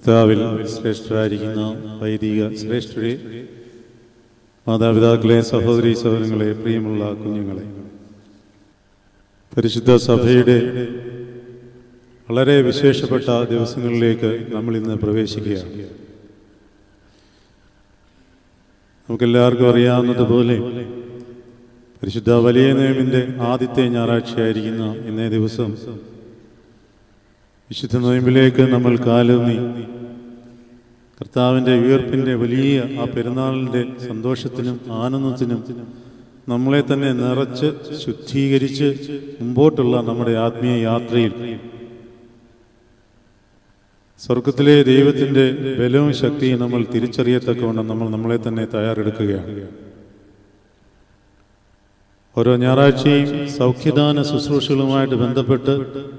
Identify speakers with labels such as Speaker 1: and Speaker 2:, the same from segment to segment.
Speaker 1: കർത്താവിൽ ശ്രേഷ്ഠരായിരിക്കുന്ന വൈദിക ശ്രേഷ്ഠരെ മാതാപിതാക്കളെ സഹോദരി സഹോദരങ്ങളെ പ്രിയമുള്ള കുഞ്ഞുങ്ങളെ പരിശുദ്ധ സഭയുടെ വളരെ വിശേഷപ്പെട്ട ദിവസങ്ങളിലേക്ക് നമ്മൾ ഇന്ന് പ്രവേശിക്കുകയാണ് നമുക്കെല്ലാവർക്കും അറിയാവുന്നതുപോലെ പരിശുദ്ധ വലിയ നിയമിൻ്റെ ആദ്യത്തെ ഞായറാഴ്ചയായിരിക്കുന്ന ഇന്നേ ദിവസം വിശുദ്ധ നോയമ്പിലേക്ക് നമ്മൾ കാലൂന്നി കർത്താവിൻ്റെ ഉയർപ്പിൻ്റെ വലിയ ആ പെരുന്നാളിൻ്റെ സന്തോഷത്തിനും ആനന്ദത്തിനും നമ്മളെ തന്നെ നിറച്ച് ശുദ്ധീകരിച്ച് മുമ്പോട്ടുള്ള നമ്മുടെ ആത്മീയ യാത്രയിൽ സ്വർഗത്തിലെ ദൈവത്തിൻ്റെ ബലവും ശക്തിയും നമ്മൾ തിരിച്ചറിയത്തക്കവണ്ണം നമ്മൾ നമ്മളെ തന്നെ തയ്യാറെടുക്കുകയാണ് ഓരോ ഞായറാഴ്ചയും സൗഖ്യദാന ശുശ്രൂഷകളുമായിട്ട് ബന്ധപ്പെട്ട്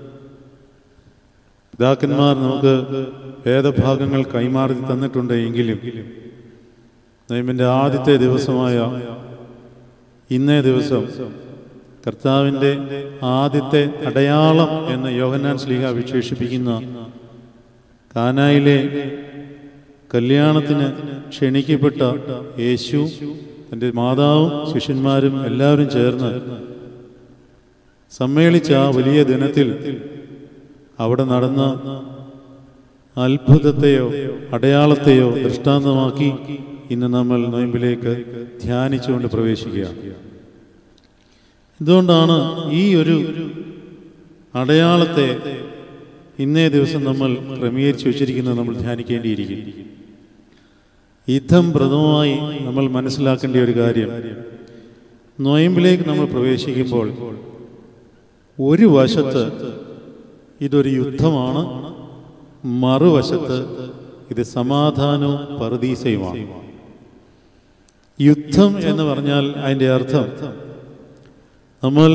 Speaker 1: പിതാക്കന്മാർ നമുക്ക് വേദഭാഗങ്ങൾ കൈമാറി തന്നിട്ടുണ്ട് എങ്കിലും നൈമിൻ്റെ ആദ്യത്തെ ദിവസമായ ഇന്നേ ദിവസം കർത്താവിൻ്റെ ആദ്യത്തെ അടയാളം എന്ന് യോഹന്നാൻ ശ്ലീഹ വിശേഷിപ്പിക്കുന്ന കാനായിലെ കല്യാണത്തിന് ക്ഷണിക്കപ്പെട്ട യേശു തൻ്റെ മാതാവും ശിഷ്യന്മാരും എല്ലാവരും ചേർന്ന് സമ്മേളിച്ച ആ വലിയ ദിനത്തിൽ അവിടെ നടന്ന അത്ഭുതത്തെയോ അടയാളത്തെയോ ദൃഷ്ടാന്തമാക്കി ഇന്ന് നമ്മൾ നോയമ്പിലേക്ക് ധ്യാനിച്ചുകൊണ്ട് പ്രവേശിക്കുകയാണ് എന്തുകൊണ്ടാണ് ഈ ഒരു അടയാളത്തെ ഇന്നേ ദിവസം നമ്മൾ ക്രമീകരിച്ചു വെച്ചിരിക്കുന്നത് നമ്മൾ ധ്യാനിക്കേണ്ടിയിരിക്കും യുദ്ധം പ്രഥമമായി നമ്മൾ മനസ്സിലാക്കേണ്ട ഒരു കാര്യം നോയമ്പിലേക്ക് നമ്മൾ പ്രവേശിക്കുമ്പോൾ ഒരു വശത്ത് ഇതൊരു യുദ്ധമാണ് മറുവശത്ത് ഇത് സമാധാനവും പറുദീസയുമാണ് യുദ്ധം എന്ന് പറഞ്ഞാൽ അതിൻ്റെ അർത്ഥം നമ്മൾ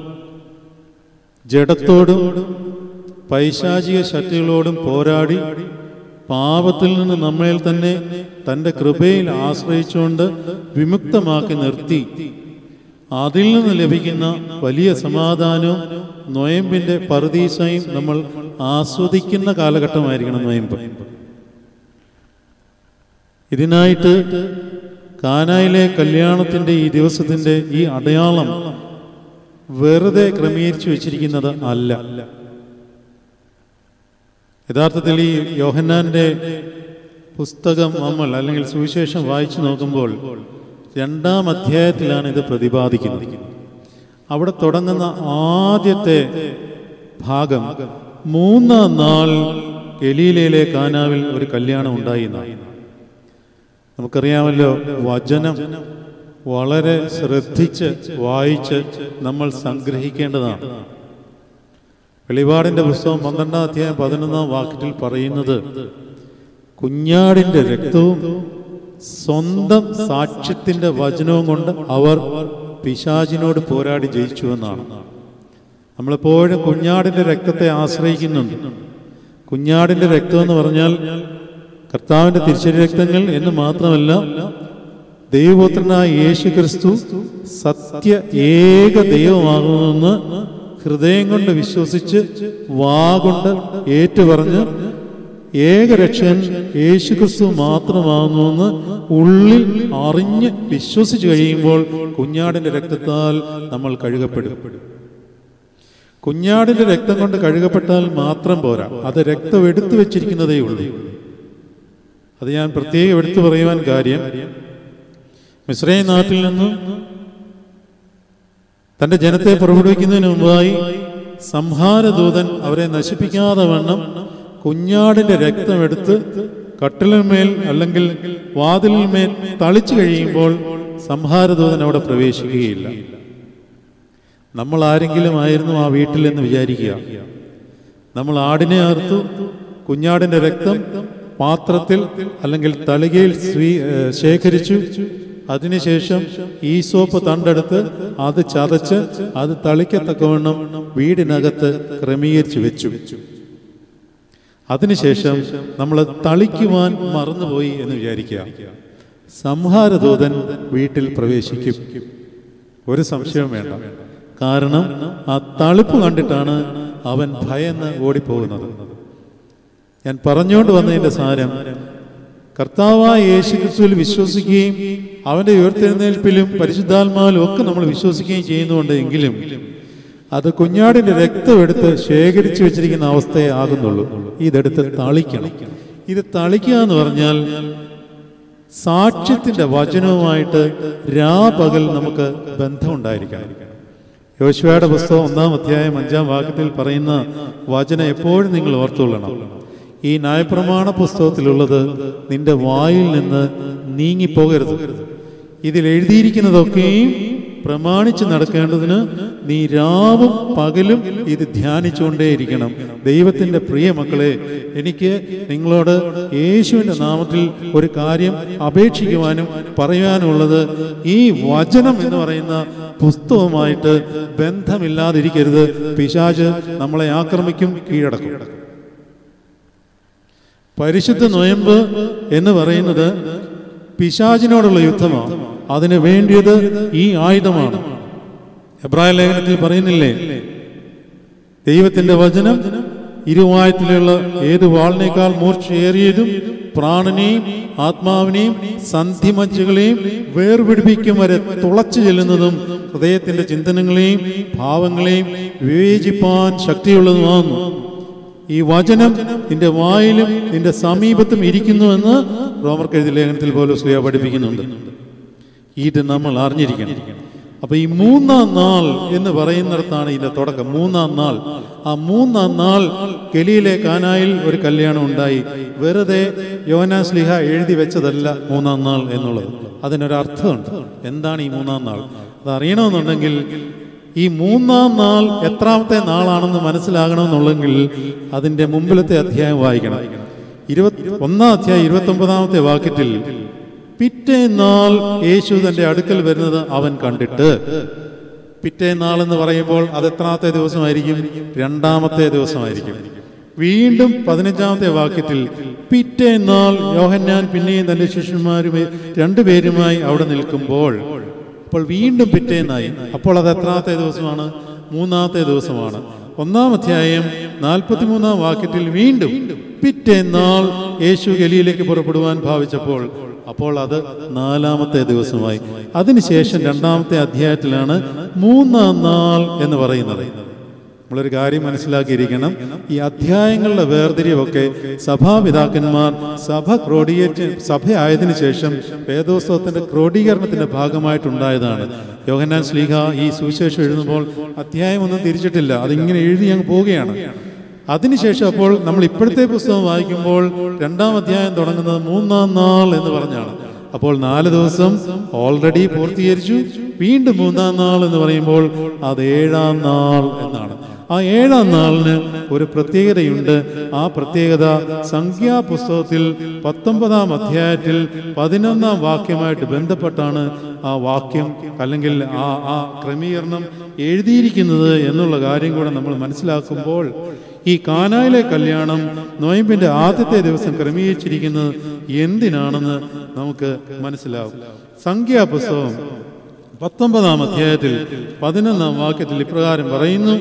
Speaker 1: ജഡത്തോടും പൈശാചിക ശക്തികളോടും പോരാടി പാപത്തിൽ നിന്ന് നമ്മളിൽ തന്നെ തൻ്റെ കൃപയിൽ ആശ്രയിച്ചുകൊണ്ട് വിമുക്തമാക്കി നിർത്തി അതിൽ നിന്ന് ലഭിക്കുന്ന വലിയ സമാധാനവും നൊയമ്പിന്റെ പറുദീസയും നമ്മൾ ആസ്വദിക്കുന്ന കാലഘട്ടമായിരിക്കണം നൊയമ്പ് ഇതിനായിട്ട് കാനായിലെ കല്യാണത്തിന്റെ ഈ ദിവസത്തിന്റെ ഈ അടയാളം വെറുതെ ക്രമീകരിച്ചു വെച്ചിരിക്കുന്നത് അല്ല യഥാർത്ഥത്തിൽ ഈ യോഹന്നാന്റെ പുസ്തകം നമ്മൾ അല്ലെങ്കിൽ സുവിശേഷം വായിച്ചു നോക്കുമ്പോൾ രണ്ടാം അധ്യായത്തിലാണ് ഇത് പ്രതിപാദിക്കുന്നത് അവിടെ തുടങ്ങുന്ന ആദ്യത്തെ ഭാഗം മൂന്നാം നാൾ ഗലീലയിലെ കാനാവിൽ ഒരു കല്യാണം ഉണ്ടായി എന്നാണ് നമുക്കറിയാമല്ലോ വചനം വളരെ ശ്രദ്ധിച്ച് വായിച്ച് നമ്മൾ സംഗ്രഹിക്കേണ്ടതാണ് വെളിപാടിന്റെ പുസ്തകം പന്ത്രണ്ടാം അധ്യായം പതിനൊന്നാം വാക്യത്തിൽ പറയുന്നത് കുഞ്ഞാടിന്റെ രക്തവും സ്വന്തം സാക്ഷ്യത്തിന്റെ വചനവും കൊണ്ട് അവർ പിശാചിനോട് പോരാടി ജയിച്ചു എന്നാണ് നമ്മളെപ്പോഴും കുഞ്ഞാടിന്റെ രക്തത്തെ ആശ്രയിക്കുന്നുണ്ട് കുഞ്ഞാടിന്റെ രക്തം എന്ന് പറഞ്ഞാൽ കർത്താവിന്റെ തിരിച്ചടി രക്തങ്ങൾ എന്ന് മാത്രമല്ല ദൈവപുത്രനായ യേശു ക്രിസ്തു സത്യ ഏക ദൈവമാകുമെന്ന് ഹൃദയം കൊണ്ട് വിശ്വസിച്ച് വാ കൊണ്ട് ഏറ്റുപറഞ്ഞ് ഏകരക്ഷകൻ യേശുക്രിസ്തു മാത്രമാകുന്നുവെന്ന് ഉള്ളിൽ അറിഞ്ഞ് വിശ്വസിച്ച് കഴിയുമ്പോൾ കുഞ്ഞാടിന്റെ രക്തത്താൽ നമ്മൾ കഴുകപ്പെടും കുഞ്ഞാടിന്റെ രക്തം കൊണ്ട് കഴുകപ്പെട്ടാൽ മാത്രം പോരാ അത് രക്തം എടുത്തു വെച്ചിരിക്കുന്നതേ ഉള്ളൂ അത് ഞാൻ പ്രത്യേകം എടുത്തു പറയുവാൻ കാര്യം മിശ്രൈ നാട്ടിൽ നിന്നും തന്റെ ജനത്തെ പുറപ്പെടുവിക്കുന്നതിന് മുമ്പായി സംഹാരദൂതൻ അവരെ നശിപ്പിക്കാതെ വണ്ണം കുഞ്ഞാടിന്റെ രക്തമെടുത്ത് കട്ടിലിന്മേൽ അല്ലെങ്കിൽ വാതിലിന്മേൽ തളിച്ചു കഴിയുമ്പോൾ സംഹാരദൂതൻ അവിടെ പ്രവേശിക്കുകയില്ല നമ്മൾ ആരെങ്കിലും ആയിരുന്നു ആ വീട്ടിൽ എന്ന് വിചാരിക്കുക നമ്മൾ ആടിനെ അറുത്തു കുഞ്ഞാടിന്റെ രക്തം പാത്രത്തിൽ അല്ലെങ്കിൽ തളികയിൽ സ്വീ ഏഹ് ശേഖരിച്ചു അതിനുശേഷം ഈ സോപ്പ് തണ്ടെടുത്ത് അത് ചതച്ച് അത് തളിക്കത്തക്കവണ്ണം വീടിനകത്ത് ക്രമീകരിച്ചു വെച്ചു അതിനുശേഷം നമ്മൾ തളിക്കുവാൻ മറന്നുപോയി എന്ന് വിചാരിക്കുക സംഹാരദൂതൻ വീട്ടിൽ പ്രവേശിക്കും ഒരു സംശയവും വേണ്ട കാരണം ആ തളിപ്പ് കണ്ടിട്ടാണ് അവൻ ഭയന്ന് ഓടിപ്പോകുന്നത് ഞാൻ പറഞ്ഞുകൊണ്ട് വന്നതിൻ്റെ സാരം കർത്താവായ യേശു ക്രിസ്തുവിൽ വിശ്വസിക്കുകയും അവൻ്റെ ഉയർത്തെഴുന്നേൽപ്പിലും പരിശുദ്ധാത്മാവിലും ഒക്കെ നമ്മൾ വിശ്വസിക്കുകയും ചെയ്യുന്നുണ്ട് എങ്കിലും അത് കുഞ്ഞാടിന്റെ രക്തം എടുത്ത് ശേഖരിച്ചു വെച്ചിരിക്കുന്ന അവസ്ഥയെ ആകുന്നുള്ളൂ ഇതെടുത്ത് തളിക്കണം ഇത് തളിക്കുക എന്ന് പറഞ്ഞാൽ സാക്ഷ്യത്തിന്റെ വചനവുമായിട്ട് രാപകൽ നമുക്ക് ബന്ധമുണ്ടായിരിക്കണം യോശുവയുടെ പുസ്തകം ഒന്നാം അധ്യായം അഞ്ചാം വാക്യത്തിൽ പറയുന്ന വചനം എപ്പോഴും നിങ്ങൾ ഓർത്തുകൊള്ളണം ഈ ന്യായപ്രമാണ പുസ്തകത്തിലുള്ളത് നിന്റെ വായിൽ നിന്ന് നീങ്ങിപ്പോകരുത് ഇതിൽ എഴുതിയിരിക്കുന്നതൊക്കെയും പ്രമാണിച്ച് നടക്കേണ്ടതിന് നീ രാവും പകലും ഇത് ധ്യാനിച്ചുകൊണ്ടേയിരിക്കണം ദൈവത്തിന്റെ പ്രിയ മക്കളെ എനിക്ക് നിങ്ങളോട് യേശുവിന്റെ നാമത്തിൽ ഒരു കാര്യം അപേക്ഷിക്കുവാനും പറയുവാനുള്ളത് ഈ വചനം എന്ന് പറയുന്ന പുസ്തകവുമായിട്ട് ബന്ധമില്ലാതിരിക്കരുത് പിശാച് നമ്മളെ ആക്രമിക്കും കീഴടക്കും പരിശുദ്ധ നൊയമ്പ് എന്ന് പറയുന്നത് പിശാചിനോടുള്ള യുദ്ധമാണ് അതിന് വേണ്ടിയത് ഈ ആയുധമാണ് എബ്രായ ലേഖനത്തിൽ പറയുന്നില്ലേ ദൈവത്തിന്റെ വചനം ഇരുവായത്തിലുള്ള ഏത് വാളിനേക്കാൾ മൂർച്ചയേറിയതും പ്രാണനെയും ആത്മാവിനെയും സന്ധിമജ്ജകളെയും വേർപിടിപ്പിക്കും വരെ തുളച്ചു ചെല്ലുന്നതും ഹൃദയത്തിന്റെ ചിന്തനങ്ങളെയും ഭാവങ്ങളെയും വിവേചിപ്പാൻ ശക്തിയുള്ളതുമാകുന്നു ഈ വചനം നിന്റെ വായിലും നിന്റെ സമീപത്തും ഇരിക്കുന്നുവെന്ന് റോമർക്ക് എഴുതിയ ലേഖനത്തിൽ പോലും ശ്രീയ പഠിപ്പിക്കുന്നുണ്ട് ഇത് നമ്മൾ അറിഞ്ഞിരിക്കണം അപ്പൊ ഈ മൂന്നാം നാൾ എന്ന് പറയുന്നിടത്താണ് ഇതിന്റെ തുടക്കം മൂന്നാം നാൾ ആ മൂന്നാം നാൾ കെലിയിലെ കാനായിൽ ഒരു കല്യാണം ഉണ്ടായി വെറുതെ യോനാസ്ലിഹ എഴുതി വെച്ചതല്ല മൂന്നാം നാൾ എന്നുള്ളത് അതിനൊരർത്ഥമുണ്ട് എന്താണ് ഈ മൂന്നാം നാൾ അത് അറിയണമെന്നുണ്ടെങ്കിൽ ഈ മൂന്നാം നാൾ എത്രാമത്തെ നാളാണെന്ന് മനസ്സിലാകണമെന്നുണ്ടെങ്കിൽ അതിന്റെ മുമ്പിലത്തെ അധ്യായം വായിക്കണം ഇരുപത്തി ഒന്നാം അധ്യായം ഇരുപത്തി ഒമ്പതാമത്തെ വാക്യത്തിൽ പിറ്റേന്നാൾ യേശു തന്റെ അടുക്കൽ വരുന്നത് അവൻ കണ്ടിട്ട് പിറ്റേന്നാൾ എന്ന് പറയുമ്പോൾ അത് എത്രാമത്തെ ദിവസമായിരിക്കും രണ്ടാമത്തെ ദിവസമായിരിക്കും വീണ്ടും പതിനഞ്ചാമത്തെ വാക്യത്തിൽ പിറ്റേന്നാൾ യോഹന്നാൻ പിന്നെയും തന്റെ ശിഷ്യന്മാരുമായി രണ്ടുപേരുമായി അവിടെ നിൽക്കുമ്പോൾ അപ്പോൾ വീണ്ടും പിറ്റേന്നായി അപ്പോൾ അത് എത്രാമത്തെ ദിവസമാണ് മൂന്നാമത്തെ ദിവസമാണ് ഒന്നാം അധ്യായം നാൽപ്പത്തിമൂന്നാം വാക്യത്തിൽ വീണ്ടും പിറ്റേന്നാൾ യേശു ഗലിയിലേക്ക് പുറപ്പെടുവാൻ ഭാവിച്ചപ്പോൾ അപ്പോൾ അത് നാലാമത്തെ ദിവസമായി അതിനുശേഷം രണ്ടാമത്തെ അധ്യായത്തിലാണ് മൂന്നാം നാൾ എന്ന് പറയുന്നത് നമ്മളൊരു കാര്യം മനസ്സിലാക്കിയിരിക്കണം ഈ അധ്യായങ്ങളുടെ വേർതിരിവൊക്കെ സഭാപിതാക്കന്മാർ സഭ ക്രോഡീകരിച്ച് സഭയായതിനു ശേഷം വേദോത്സവത്തിന്റെ ക്രോഡീകരണത്തിന്റെ ഭാഗമായിട്ടുണ്ടായതാണ് യോഹന്നാൻ ശ്ലീഹ ഈ സുവിശേഷം എഴുതുമ്പോൾ അധ്യായം ഒന്നും തിരിച്ചിട്ടില്ല അതിങ്ങനെ എഴുതി അങ്ങ് പോവുകയാണ് അതിനുശേഷം അപ്പോൾ നമ്മൾ ഇപ്പോഴത്തെ പുസ്തകം വായിക്കുമ്പോൾ രണ്ടാം അധ്യായം തുടങ്ങുന്നത് മൂന്നാം നാൾ എന്ന് പറഞ്ഞാണ് അപ്പോൾ നാല് ദിവസം ഓൾറെഡി പൂർത്തീകരിച്ചു വീണ്ടും മൂന്നാം നാൾ എന്ന് പറയുമ്പോൾ അത് ഏഴാം നാൾ എന്നാണ് ആ ഏഴാം നാളിന് ഒരു പ്രത്യേകതയുണ്ട് ആ പ്രത്യേകത സംഖ്യാപുസ്തകത്തിൽ പത്തൊമ്പതാം അധ്യായത്തിൽ പതിനൊന്നാം വാക്യമായിട്ട് ബന്ധപ്പെട്ടാണ് ആ വാക്യം അല്ലെങ്കിൽ ആ ആ ക്രമീകരണം എഴുതിയിരിക്കുന്നത് എന്നുള്ള കാര്യം കൂടെ നമ്മൾ മനസ്സിലാക്കുമ്പോൾ ഈ കാനായിലെ കല്യാണം നോയമ്പിന്റെ ആദ്യത്തെ ദിവസം ക്രമീകരിച്ചിരിക്കുന്നത് എന്തിനാണെന്ന് നമുക്ക് മനസ്സിലാവും സംഖ്യാപുസ്തകം പത്തൊമ്പതാം അധ്യായത്തിൽ പതിനൊന്നാം വാക്യത്തിൽ ഇപ്രകാരം പറയുന്നു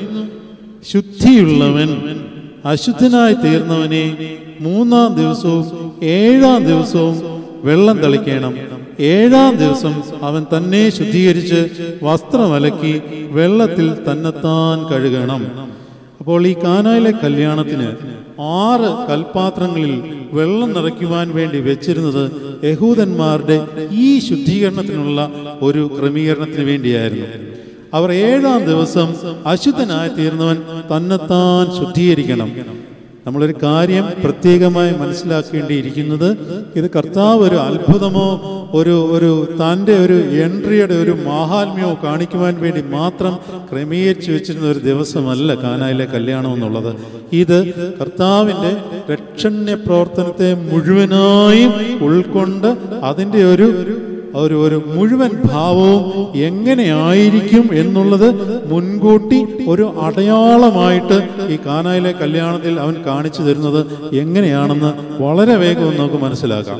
Speaker 1: ശുദ്ധിയുള്ളവൻ അശുദ്ധനായി തീർന്നവനെ മൂന്നാം ദിവസവും ഏഴാം ദിവസവും വെള്ളം തളിക്കണം ഏഴാം ദിവസം അവൻ തന്നെ ശുദ്ധീകരിച്ച് വസ്ത്രമലക്കി വെള്ളത്തിൽ തന്നെത്താൻ കഴുകണം അപ്പോൾ ഈ കാനായിലെ കല്യാണത്തിന് ആറ് കൽപാത്രങ്ങളിൽ വെള്ളം നിറയ്ക്കുവാൻ വേണ്ടി വെച്ചിരുന്നത് യഹൂദന്മാരുടെ ഈ ശുദ്ധീകരണത്തിനുള്ള ഒരു ക്രമീകരണത്തിന് വേണ്ടിയായിരുന്നു അവർ ഏഴാം ദിവസം അശുദ്ധനായി തീർന്നവൻ തന്നെത്താൻ ശുദ്ധീകരിക്കണം നമ്മളൊരു കാര്യം പ്രത്യേകമായി മനസ്സിലാക്കേണ്ടിയിരിക്കുന്നത് ഇത് കർത്താവ് ഒരു അത്ഭുതമോ ഒരു ഒരു തൻ്റെ ഒരു എൻട്രിയുടെ ഒരു മാഹാത്മ്യമോ കാണിക്കുവാൻ വേണ്ടി മാത്രം ക്രമീകരിച്ചു വെച്ചിരുന്ന ഒരു ദിവസമല്ല കാനായിലെ കല്യാണം എന്നുള്ളത് ഇത് കർത്താവിൻ്റെ രക്ഷണ്യ പ്രവർത്തനത്തെ മുഴുവനായും ഉൾക്കൊണ്ട് അതിൻ്റെ ഒരു ഒരു ഒരു മുഴുവൻ ഭാവവും എങ്ങനെയായിരിക്കും എന്നുള്ളത് മുൻകൂട്ടി ഒരു അടയാളമായിട്ട് ഈ കാനായിലെ കല്യാണത്തിൽ അവൻ കാണിച്ചു തരുന്നത് എങ്ങനെയാണെന്ന് വളരെ വേഗം നമുക്ക് മനസ്സിലാക്കാം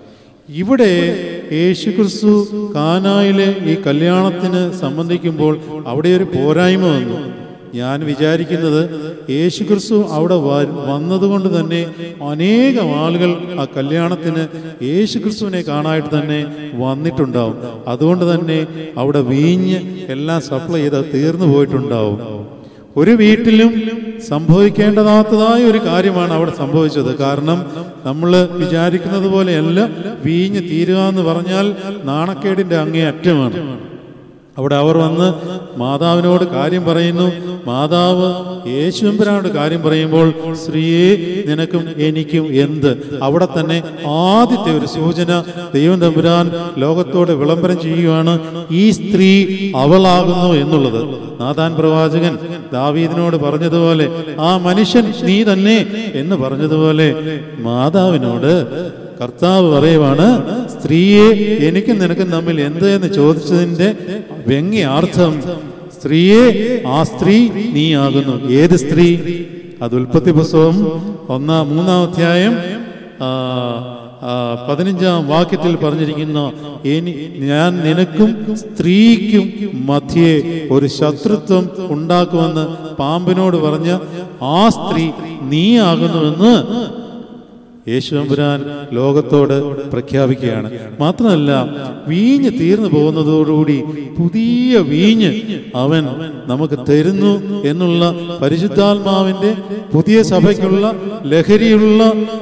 Speaker 1: ഇവിടെ യേശുക്രിസ്തു കാനായിലെ ഈ കല്യാണത്തിന് സംബന്ധിക്കുമ്പോൾ അവിടെ ഒരു പോരായ്മ വന്നു ഞാൻ വിചാരിക്കുന്നത് യേശുക്രിസ്തു അവിടെ വ- വന്നതുകൊണ്ട് തന്നെ അനേകം ആളുകൾ ആ കല്യാണത്തിന് യേശുക്രിസ്തുവിനെ കാണാനായിട്ട് തന്നെ വന്നിട്ടുണ്ടാവും അതുകൊണ്ട് തന്നെ അവിടെ വീഞ്ഞ് എല്ലാം സപ്ലൈ ചെയ്ത് തീർന്നു പോയിട്ടുണ്ടാവും ഒരു വീട്ടിലും സംഭവിക്കേണ്ടതാത്തതായ ഒരു കാര്യമാണ് അവിടെ സംഭവിച്ചത് കാരണം നമ്മൾ വിചാരിക്കുന്നത് പോലെയല്ല വീഞ്ഞ് തീരുക എന്ന് പറഞ്ഞാൽ നാണക്കേടിന്റെ അങ്ങേ അറ്റമാണ് അവിടെ അവർ വന്ന് മാതാവിനോട് കാര്യം പറയുന്നു മാതാവ് യേശുമ്പരാനോട് കാര്യം പറയുമ്പോൾ സ്ത്രീയെ നിനക്കും എനിക്കും എന്ത് അവിടെ തന്നെ ആദ്യത്തെ ഒരു സൂചന ദൈവം തമ്പുരാൻ ലോകത്തോട് വിളംബരം ചെയ്യുകയാണ് ഈ സ്ത്രീ അവളാകുന്നു എന്നുള്ളത് നാഥാൻ പ്രവാചകൻ ദാവീദിനോട് പറഞ്ഞതുപോലെ ആ മനുഷ്യൻ നീ തന്നെ എന്ന് പറഞ്ഞതുപോലെ മാതാവിനോട് കർത്താവ് പറയുവാണ് സ്ത്രീയെ എനിക്കും നിനക്കും തമ്മിൽ എന്ത് എന്ന് ചോദിച്ചതിന്റെ വ്യംഗ്യാർത്ഥം സ്ത്രീയെ ആ സ്ത്രീ നീയാകുന്നു ഏത് സ്ത്രീ അത് ഉൽപ്പത്തി പുസ്തകം ഒന്നാം മൂന്നാം അധ്യായം ആ, ആ, പതിനഞ്ചാം വാക്യത്തിൽ പറഞ്ഞിരിക്കുന്ന എനി ഞാൻ നിനക്കും സ്ത്രീക്കും മധ്യേ ഒരു ശത്രുത്വം ഉണ്ടാക്കുമെന്ന് പാമ്പിനോട് പറഞ്ഞ ആ സ്ത്രീ നീയാകുന്നുവെന്ന് യേശുവമ്പുരാൻ ലോകത്തോട് പ്രഖ്യാപിക്കുകയാണ് മാത്രമല്ല വീഞ്ഞ് തീർന്നു പോകുന്നതോടുകൂടി പുതിയ വീഞ്ഞ് അവൻ നമുക്ക് തരുന്നു എന്നുള്ള പരിശുദ്ധാത്മാവിന്റെ പുതിയ സഭയ്ക്കുള്ള ലഹരിയുള്ള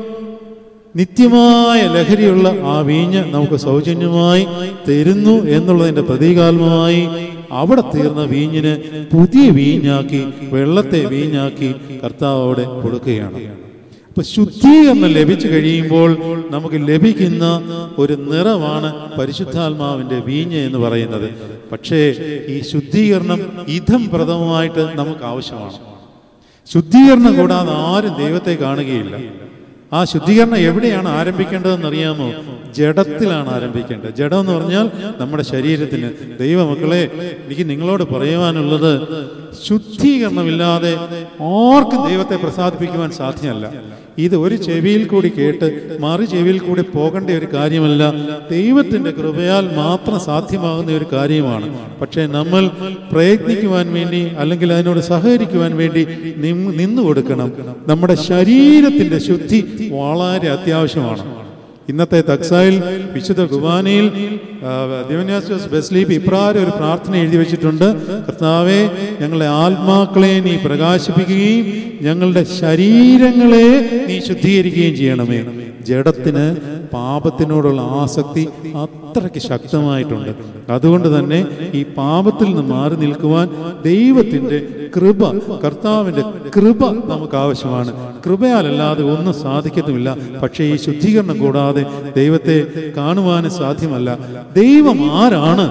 Speaker 1: നിത്യമായ ലഹരിയുള്ള ആ വീഞ്ഞ് നമുക്ക് സൗജന്യമായി തരുന്നു എന്നുള്ളതിന്റെ പ്രതീകാത്മമായി അവിടെ തീർന്ന വീഞ്ഞിന് പുതിയ വീഞ്ഞാക്കി വെള്ളത്തെ വീഞ്ഞാക്കി കർത്താവ് അവിടെ കൊടുക്കുകയാണ് അപ്പൊ ശുദ്ധീകരണം ലഭിച്ചു കഴിയുമ്പോൾ നമുക്ക് ലഭിക്കുന്ന ഒരു നിറമാണ് പരിശുദ്ധാത്മാവിന്റെ വീഞ്ഞ് എന്ന് പറയുന്നത് പക്ഷേ ഈ ശുദ്ധീകരണം ഇതം പ്രഥമമായിട്ട് നമുക്ക് ആവശ്യമാണ് ശുദ്ധീകരണം കൂടാതെ ആരും ദൈവത്തെ കാണുകയില്ല ആ ശുദ്ധീകരണം എവിടെയാണ് ആരംഭിക്കേണ്ടതെന്ന് അറിയാമോ ജഡത്തിലാണ് ആരംഭിക്കേണ്ടത് ജഡം എന്ന് പറഞ്ഞാൽ നമ്മുടെ ശരീരത്തിന് ദൈവമക്കളെ എനിക്ക് നിങ്ങളോട് പറയുവാനുള്ളത് ശുദ്ധീകരണമില്ലാതെ ആർക്കും ദൈവത്തെ പ്രസാദിപ്പിക്കുവാൻ സാധ്യമല്ല ഇത് ഒരു ചെവിയിൽ കൂടി കേട്ട് മറു ചെവിയിൽ കൂടി പോകേണ്ട ഒരു കാര്യമല്ല ദൈവത്തിന്റെ കൃപയാൽ മാത്രം സാധ്യമാകുന്ന ഒരു കാര്യമാണ് പക്ഷേ നമ്മൾ പ്രയത്നിക്കുവാൻ വേണ്ടി അല്ലെങ്കിൽ അതിനോട് സഹകരിക്കുവാൻ വേണ്ടി നിം- നിന്നു കൊടുക്കണം നമ്മുടെ ശരീരത്തിന്റെ ശുദ്ധി വളരെ അത്യാവശ്യമാണ് ഇന്നത്തെ തക്സായിൽ വിശുദ്ധ കുർബാനയിൽ ദിവന്യാസോസ് ബെസ്ലീപ് ഇപ്രാരം ഒരു പ്രാർത്ഥന എഴുതി വെച്ചിട്ടുണ്ട് കർത്താവെ ഞങ്ങളുടെ ആത്മാക്കളെ നീ പ്രകാശിപ്പിക്കുകയും ഞങ്ങളുടെ ശരീരങ്ങളെ നീ ശുദ്ധീകരിക്കുകയും ചെയ്യണമേ ജഡത്തിന് പാപത്തിനോടുള്ള ആസക്തി അത്രയ്ക്ക് ശക്തമായിട്ടുണ്ട് അതുകൊണ്ട് തന്നെ ഈ പാപത്തിൽ നിന്ന് മാറി നിൽക്കുവാൻ ദൈവത്തിന്റെ കൃപ കർത്താവിന്റെ കൃപ നമുക്ക് ആവശ്യമാണ് കൃപയാലല്ലാതെ ഒന്നും സാധിക്കത്തുമില്ല പക്ഷേ ഈ ശുദ്ധീകരണം കൂടാതെ ദൈവത്തെ കാണുവാനും സാധ്യമല്ല ദൈവം ആരാണ്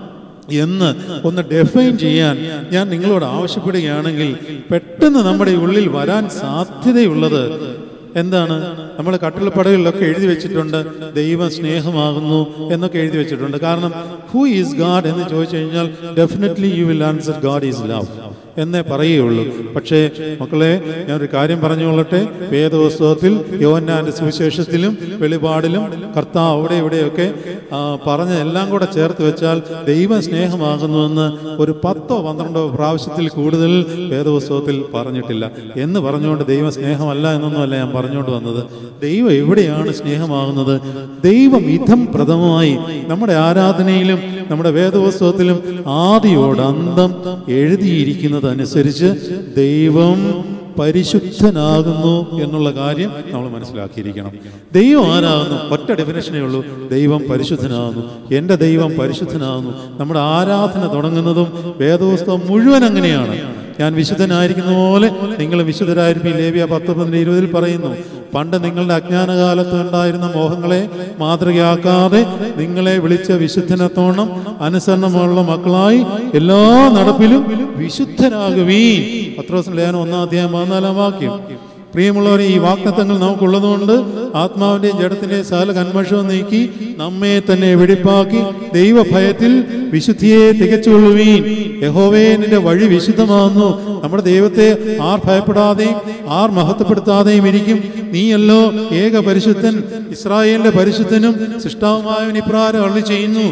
Speaker 1: എന്ന് ഒന്ന് ഡെഫൈൻ ചെയ്യാൻ ഞാൻ നിങ്ങളോട് ആവശ്യപ്പെടുകയാണെങ്കിൽ പെട്ടെന്ന് നമ്മുടെ ഉള്ളിൽ വരാൻ സാധ്യതയുള്ളത് എന്താണ് നമ്മൾ കട്ടിളപ്പടകളിലൊക്കെ എഴുതി വെച്ചിട്ടുണ്ട് ദൈവം സ്നേഹമാകുന്നു എന്നൊക്കെ എഴുതി വെച്ചിട്ടുണ്ട് കാരണം ഹൂ ഈസ് ഗാഡ് എന്ന് ചോദിച്ചു കഴിഞ്ഞാൽ definitely you will answer God is love എന്നേ പറയുകയുള്ളൂ പക്ഷേ മക്കളെ ഞാനൊരു കാര്യം പറഞ്ഞുകൊള്ളട്ടെ വേദപുസ്തകത്തിൽ യോഹന്നാന്റെ സുവിശേഷത്തിലും വെളിപാടിലും കർത്താവ് അവിടെ ഇവിടെയൊക്കെ ആ, പറഞ്ഞ എല്ലാം കൂടെ ചേർത്ത് വെച്ചാൽ ദൈവം സ്നേഹമാകുന്നുവെന്ന് ഒരു പത്തോ പന്ത്രണ്ടോ പ്രാവശ്യത്തിൽ കൂടുതൽ വേദപുസ്തകത്തിൽ പറഞ്ഞിട്ടില്ല എന്ന് പറഞ്ഞുകൊണ്ട് ദൈവം സ്നേഹമല്ല എന്നൊന്നുമല്ല ഞാൻ പറഞ്ഞുകൊണ്ട് വന്നത് ദൈവം എവിടെയാണ് സ്നേഹമാകുന്നത് ദൈവം ഇതം പ്രഥമമായി നമ്മുടെ ആരാധനയിലും നമ്മുടെ വേദപുസ്തകത്തിലും ആദിയോട് അന്തം എഴുതിയിരിക്കുന്നത് അനുസരിച്ച് ദൈവം പരിശുദ്ധനാകുന്നു എന്നുള്ള കാര്യം നമ്മൾ മനസ്സിലാക്കിയിരിക്കണം ദൈവം ആരാകുന്നു ഒറ്റ ഡെഫിനേഷനേ ഉള്ളൂ ദൈവം പരിശുദ്ധനാകുന്നു എൻ്റെ ദൈവം പരിശുദ്ധനാകുന്നു നമ്മുടെ ആരാധന തുടങ്ങുന്നതും വേദപുസ്തകം മുഴുവൻ അങ്ങനെയാണ് ഞാൻ വിശുദ്ധനായിരിക്കുന്ന പോലെ നിങ്ങൾ വിശുദ്ധരായിരിക്കും ലേവിയ പത്തൊമ്പതിന് ഇരുപതിൽ പറയുന്നു പണ്ട് നിങ്ങളുടെ അജ്ഞാനകാലത്ത് ഉണ്ടായിരുന്ന മോഹങ്ങളെ മാതൃകയാക്കാതെ നിങ്ങളെ വിളിച്ച വിശുദ്ധനത്തോണം അനുസരണമുള്ള മക്കളായി എല്ലാ നടപ്പിലും വിശുദ്ധരാകുവീൻ പത്രോസിന്റെ ലേഖനം ഒന്നാം അധ്യായം പതിനാലാം വാക്യം പ്രിയമുള്ളവരെ ഈ വാക്തത്വങ്ങൾ നമുക്കുള്ളതുകൊണ്ട് ആത്മാവിന്റെയും ജഡത്തിന്റെയും സകല കന്മഷവും നീക്കി നമ്മെ തന്നെ വെടിപ്പാക്കി ദൈവഭയത്തിൽ വിശുദ്ധിയെ തികച്ചുകൊള്ളുവീൻ യഹോവേ നിന്റെ വഴി വിശുദ്ധമാകുന്നു നമ്മുടെ ദൈവത്തെ ആർ ഭയപ്പെടാതെയും ആർ മഹത്വപ്പെടുത്താതെയും ഇരിക്കും നീയല്ലോ ഏക പരിശുദ്ധൻ ഇസ്രായേലിന്റെ പരിശുദ്ധനും സൃഷ്ടാവുമായവൻ ഇപ്രാരം അള്ളി ചെയ്യുന്നു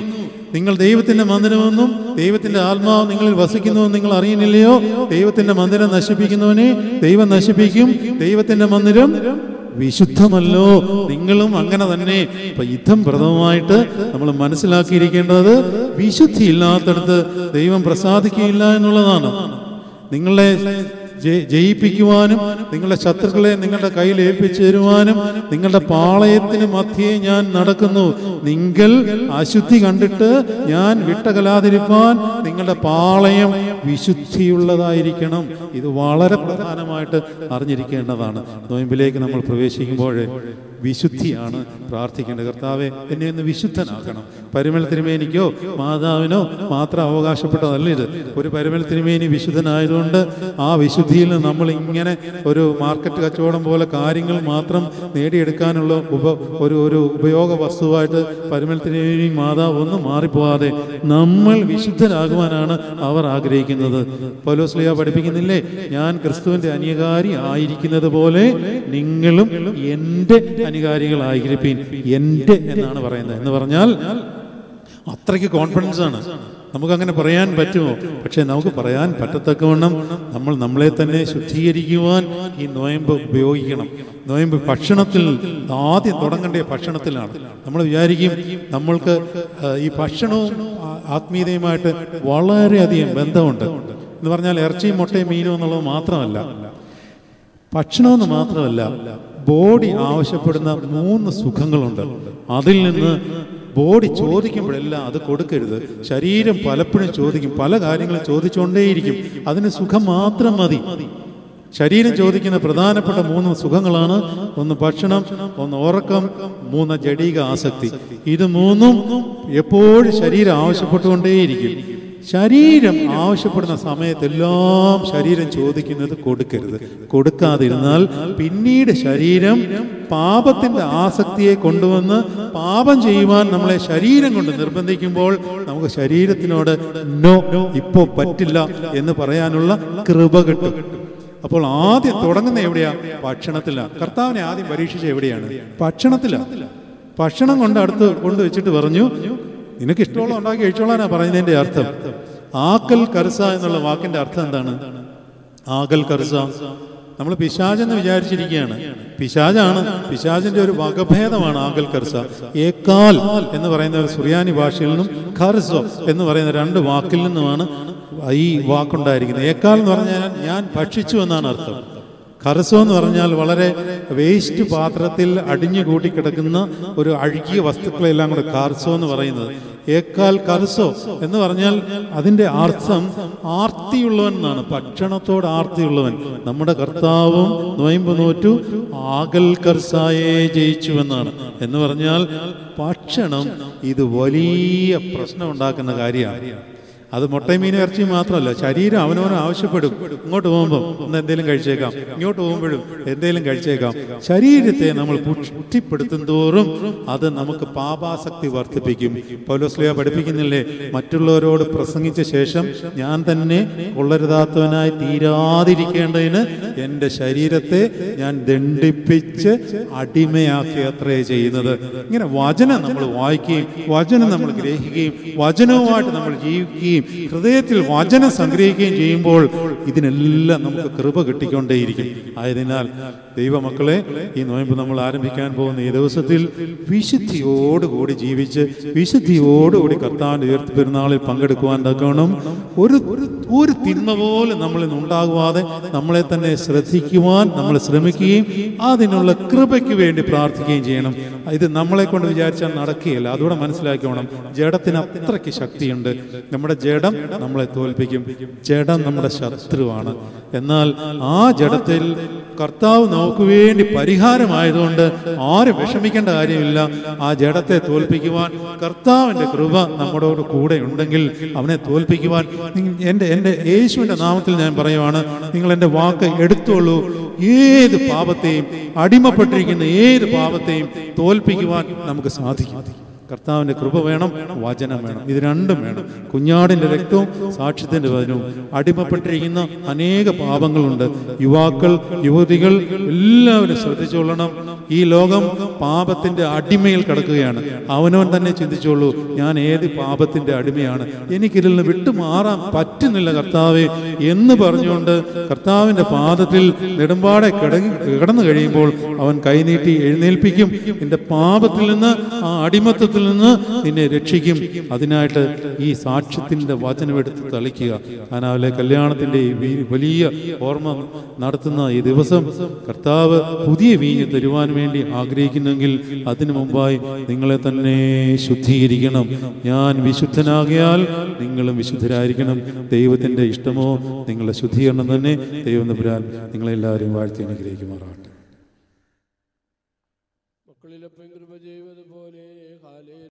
Speaker 1: നിങ്ങൾ ദൈവത്തിന്റെ മന്ദിരമെന്നും ദൈവത്തിന്റെ ആത്മാവ് നിങ്ങളിൽ വസിക്കുന്നുവെന്ന് നിങ്ങൾ അറിയുന്നില്ലയോ ദൈവത്തിന്റെ മന്ദിരം നശിപ്പിക്കുന്നവനെ ദൈവം നശിപ്പിക്കും ദൈവത്തിന്റെ മന്ദിരം വിശുദ്ധമല്ലോ നിങ്ങളും അങ്ങനെ തന്നെ ഇപ്പൊ യുദ്ധം പ്രഥമമായിട്ട് നമ്മൾ മനസ്സിലാക്കിയിരിക്കേണ്ടത് വിശുദ്ധി ഇല്ലാത്തടത്ത് ദൈവം പ്രസാദിക്കുകയില്ല എന്നുള്ളതാണ് നിങ്ങളെ ജയി- ജയിപ്പിക്കുവാനും നിങ്ങളുടെ ശത്രുക്കളെ നിങ്ങളുടെ കയ്യിൽ ഏൽപ്പിച്ചു തരുവാനും നിങ്ങളുടെ പാളയത്തിന് മധ്യേ ഞാൻ നടക്കുന്നു നിങ്ങൾ അശുദ്ധി കണ്ടിട്ട് ഞാൻ വിട്ടകലാതിരിപ്പാൻ നിങ്ങളുടെ പാളയം വിശുദ്ധിയുള്ളതായിരിക്കണം ഇത് വളരെ പ്രധാനമായിട്ട് അറിഞ്ഞിരിക്കേണ്ടതാണ് നോയമ്പിലേക്ക് നമ്മൾ പ്രവേശിക്കുമ്പോൾ വിശുദ്ധിയാണ് പ്രാർത്ഥിക്കേണ്ടത് കർത്താവെ എന്നെ ഒന്ന് വിശുദ്ധനാക്കണം പരിമൽ തിരുമേനിക്കോ മാതാവിനോ മാത്രം അവകാശപ്പെട്ടതല്ല ഇത് ഒരു പരിമൽ തിരുമേനി വിശുദ്ധനായതുകൊണ്ട് ആ വിശുദ്ധിയിൽ നമ്മൾ ഇങ്ങനെ ഒരു മാർക്കറ്റ് കച്ചവടം പോലെ കാര്യങ്ങൾ മാത്രം നേടിയെടുക്കാനുള്ള ഉപ ഒരു ഒരു ഉപയോഗ വസ്തുവായിട്ട് പരിമൽ തിരുമേനി മാതാവ് ഒന്നും മാറിപ്പോവാതെ നമ്മൾ വിശുദ്ധരാകുവാനാണ് അവർ ആഗ്രഹിക്കുന്നത് പൗലോസ്ലിയ പഠിപ്പിക്കുന്നില്ലേ ഞാൻ ക്രിസ്തുവിന്റെ അനുകാരി ആയിരിക്കുന്നത് പോലെ നിങ്ങളും എൻ്റെ അനുകാരികളായിരിക്കും എൻ്റെ എന്നാണ് പറയുന്നത് എന്ന് പറഞ്ഞാൽ അത്രയ്ക്ക് കോൺഫിഡൻസ് ആണ് നമുക്കങ്ങനെ പറയാൻ പറ്റുമോ പക്ഷെ നമുക്ക് പറയാൻ പറ്റത്തക്കവണ്ണം നമ്മൾ നമ്മളെ തന്നെ ശുദ്ധീകരിക്കുവാൻ ഈ നോയമ്പ് ഉപയോഗിക്കണം നോയമ്പ് ഭക്ഷണത്തിൽ ആദ്യം തുടങ്ങേണ്ട ഭക്ഷണത്തിലാണ് നമ്മൾ വിചാരിക്കും നമ്മൾക്ക് ആ, ഈ ഭക്ഷണവും ആ- ആത്മീയതയുമായിട്ട് വളരെയധികം ബന്ധമുണ്ട് എന്ന് പറഞ്ഞാൽ ഇറച്ചിയും മുട്ടയും മീനും എന്നുള്ളത് മാത്രമല്ല ഭക്ഷണമെന്ന് മാത്രമല്ല ബോഡി ആവശ്യപ്പെടുന്ന മൂന്ന് സുഖങ്ങളുണ്ട് അതിൽ നിന്ന് ബോഡി ചോദിക്കുമ്പോഴെല്ലാം അത് കൊടുക്കരുത് ശരീരം പലപ്പോഴും ചോദിക്കും പല കാര്യങ്ങളും ചോദിച്ചുകൊണ്ടേയിരിക്കും അതിന് സുഖം മാത്രം മതി ശരീരം ചോദിക്കുന്ന പ്രധാനപ്പെട്ട മൂന്ന് സുഖങ്ങളാണ് ഒന്ന് ഭക്ഷണം ഒന്ന് ഉറക്കം മൂന്ന് ജഡീക ആസക്തി ഇത് മൂന്നും എപ്പോഴും ശരീരം ആവശ്യപ്പെട്ടുകൊണ്ടേയിരിക്കും ശരീരം ആവശ്യപ്പെടുന്ന സമയത്തെല്ലാം ശരീരം ചോദിക്കുന്നത് കൊടുക്കരുത് കൊടുക്കാതിരുന്നാൽ പിന്നീട് ശരീരം പാപത്തിന്റെ ആസക്തിയെ കൊണ്ടുവന്ന് പാപം ചെയ്യുവാൻ നമ്മളെ ശരീരം കൊണ്ട് നിർബന്ധിക്കുമ്പോൾ നമുക്ക് ശരീരത്തിനോട് നോ ഇപ്പോ പറ്റില്ല എന്ന് പറയാനുള്ള കൃപ കിട്ടും അപ്പോൾ ആദ്യം തുടങ്ങുന്ന എവിടെയാ ഭക്ഷണത്തിലാണ് കർത്താവിനെ ആദ്യം പരീക്ഷിച്ച എവിടെയാണ് ഭക്ഷണത്തിലാണ് ഭക്ഷണം കൊണ്ട് അടുത്ത് കൊണ്ടുവച്ചിട്ട് പറഞ്ഞു നിനക്ക് ഇഷ്ടമുള്ള ഉണ്ടാക്കി കഴിച്ചോളാനാ പറയുന്നതിന്റെ അർത്ഥം ആക്കൽ കർസ എന്നുള്ള വാക്കിന്റെ അർത്ഥം എന്താണ് ആകൽ കർസ നമ്മൾ പിശാജെന്ന് വിചാരിച്ചിരിക്കുകയാണ് പിശാജാണ് പിശാജിന്റെ ഒരു വകഭേദമാണ് ആകൽ കർസ ഏക്കാൽ എന്ന് പറയുന്ന ഒരു സുറിയാനി ഭാഷയിൽ നിന്നും ഖർസോ എന്ന് പറയുന്ന രണ്ട് വാക്കിൽ നിന്നുമാണ് ഈ വാക്കുണ്ടായിരിക്കുന്നത് ഏക്കാൽ എന്ന് പറഞ്ഞാൽ ഞാൻ ഭക്ഷിച്ചു എന്നാണ് അർത്ഥം കറസോ എന്ന് പറഞ്ഞാൽ വളരെ വേസ്റ്റ് പാത്രത്തിൽ അടിഞ്ഞു കൂട്ടി കിടക്കുന്ന ഒരു അഴുകിയ വസ്തുക്കളെല്ലാം കൂടെ കാർസോ എന്ന് പറയുന്നത് ഏക്കാൽ കർസോ എന്ന് പറഞ്ഞാൽ അതിന്റെ അർത്ഥം ആർത്തിയുള്ളവൻ എന്നാണ് ഭക്ഷണത്തോട് ആർത്തിയുള്ളവൻ നമ്മുടെ കർത്താവും നൊയമ്പ് നോറ്റു ആകൽ കർസായെ ജയിച്ചു എന്നാണ് എന്ന് പറഞ്ഞാൽ ഭക്ഷണം ഇത് വലിയ പ്രശ്നം ഉണ്ടാക്കുന്ന കാര്യമാണ് അത് മുട്ടയും മീനും ഇറച്ചിയും മാത്രമല്ല ശരീരം അവനവനും ആവശ്യപ്പെടും ഇങ്ങോട്ട് പോകുമ്പോൾ ഒന്ന് എന്തെങ്കിലും കഴിച്ചേക്കാം ഇങ്ങോട്ട് പോകുമ്പോഴും എന്തെങ്കിലും കഴിച്ചേക്കാം ശരീരത്തെ നമ്മൾ പുഷ്ടിപ്പെടുത്തും തോറും അത് നമുക്ക് പാപാസക്തി വർദ്ധിപ്പിക്കും പൗലോസ്ലിയ പഠിപ്പിക്കുന്നില്ലേ മറ്റുള്ളവരോട് പ്രസംഗിച്ച ശേഷം ഞാൻ തന്നെ കൊള്ളരുതാത്തവനായി തീരാതിരിക്കേണ്ടതിന് എൻ്റെ ശരീരത്തെ ഞാൻ ദണ്ഡിപ്പിച്ച് അടിമയാക്കി അത്രേ ചെയ്യുന്നത് ഇങ്ങനെ വചനം നമ്മൾ വായിക്കുകയും വചനം നമ്മൾ ഗ്രഹിക്കുകയും വചനവുമായിട്ട് നമ്മൾ ജീവിക്കുകയും ഹൃദയത്തിൽ വചനം സംഗ്രഹിക്കുകയും ചെയ്യുമ്പോൾ ഇതിനെല്ലാം നമുക്ക് കൃപ കിട്ടിക്കൊണ്ടേയിരിക്കും ആയതിനാൽ ദൈവമക്കളെ ഈ നോയമ്പ് നമ്മൾ ആരംഭിക്കാൻ പോകുന്ന ഈ ദിവസത്തിൽ വിശുദ്ധിയോടുകൂടി ജീവിച്ച് വിശുദ്ധിയോടുകൂടി കർത്താവിന്റെ ഉയർത്തി പെരുന്നാളിൽ പങ്കെടുക്കുവാൻ തക്കണം ഒരു ഒരു തിന്മ പോലും നമ്മളിൽ നിന്ന് ഉണ്ടാകുവാതെ നമ്മളെ തന്നെ ശ്രദ്ധിക്കുവാൻ നമ്മൾ ശ്രമിക്കുകയും അതിനുള്ള കൃപയ്ക്ക് വേണ്ടി പ്രാർത്ഥിക്കുകയും ചെയ്യണം ഇത് നമ്മളെ കൊണ്ട് വിചാരിച്ചാൽ നടക്കുകയില്ല അതുകൂടെ മനസ്സിലാക്കണം ജഡത്തിന് അത്രയ്ക്ക് ശക്തിയുണ്ട് നമ്മുടെ ജഡം നമ്മളെ തോൽപ്പിക്കും ജഡം നമ്മുടെ ശത്രുവാണ് എന്നാൽ ആ ജഡത്തിൽ കർത്താവ് നമുക്ക് വേണ്ടി പരിഹാരമായതുകൊണ്ട് ആരും വിഷമിക്കേണ്ട കാര്യമില്ല ആ ജഡത്തെ തോൽപ്പിക്കുവാൻ കർത്താവിന്റെ കൃപ നമ്മളോട് കൂടെ ഉണ്ടെങ്കിൽ അവനെ തോൽപ്പിക്കുവാൻ നിങ്ങ- എൻ്റെ എൻ്റെ യേശുവിൻ്റെ നാമത്തിൽ ഞാൻ പറയുവാണ് നിങ്ങൾ എൻ്റെ വാക്ക് എടുത്തോളൂ ഏത് പാപത്തെയും അടിമപ്പെട്ടിരിക്കുന്ന ഏത് പാപത്തെയും തോൽപ്പിക്കുവാൻ നമുക്ക് സാധിക്കും കർത്താവിൻ്റെ കൃപ വേണം വചനം വേണം ഇത് രണ്ടും വേണം കുഞ്ഞാടിൻ്റെ രക്തവും സാക്ഷ്യത്തിൻ്റെ വചനവും അടിമപ്പെട്ടിരിക്കുന്ന അനേക പാപങ്ങളുണ്ട് യുവാക്കൾ യുവതികൾ എല്ലാവരും ശ്രദ്ധിച്ചുകൊള്ളണം ഈ ലോകം പാപത്തിൻ്റെ അടിമയിൽ കിടക്കുകയാണ് അവനവൻ തന്നെ ചിന്തിച്ചോളൂ ഞാൻ ഏത് പാപത്തിൻ്റെ അടിമയാണ് എനിക്കിതിൽ നിന്ന് വിട്ടുമാറാൻ പറ്റുന്നില്ല കർത്താവെ എന്ന് പറഞ്ഞുകൊണ്ട് കർത്താവിൻ്റെ പാദത്തിൽ നെടുമ്പാടെ കിടങ്ങി കിടന്നു കഴിയുമ്പോൾ അവൻ കൈനീട്ടി എഴുന്നേൽപ്പിക്കും നിന്റെ പാപത്തിൽ നിന്ന് ആ അടിമത്തത്തിൽ നിന്ന് നിന്നെ രക്ഷിക്കും അതിനായിട്ട് ഈ സാക്ഷ്യത്തിൻ്റെ വചനമെടുത്ത് തളിക്കുക കാനാവിലെ കല്യാണത്തിൻ്റെ ഈ വി- വലിയ ഓർമ്മ നടത്തുന്ന ഈ ദിവസം കർത്താവ് പുതിയ വീഞ്ഞ് തരുവാൻ വേണ്ടി ആഗ്രഹിക്കുന്നെങ്കിൽ അതിനു മുമ്പായി നിങ്ങളെ തന്നെ ശുദ്ധീകരിക്കണം ഞാൻ വിശുദ്ധനാകിയാൽ നിങ്ങളും വിശുദ്ധരായിരിക്കണം ദൈവത്തിൻ്റെ ഇഷ്ടമോ നിങ്ങളുടെ ശുദ്ധീകരണം തന്നെ ദൈവം തമ്പുരാൻ നിങ്ങളെല്ലാവരെയും വാഴ്ത്തി അനുഗ്രഹിക്കുമാറാകട്ടെ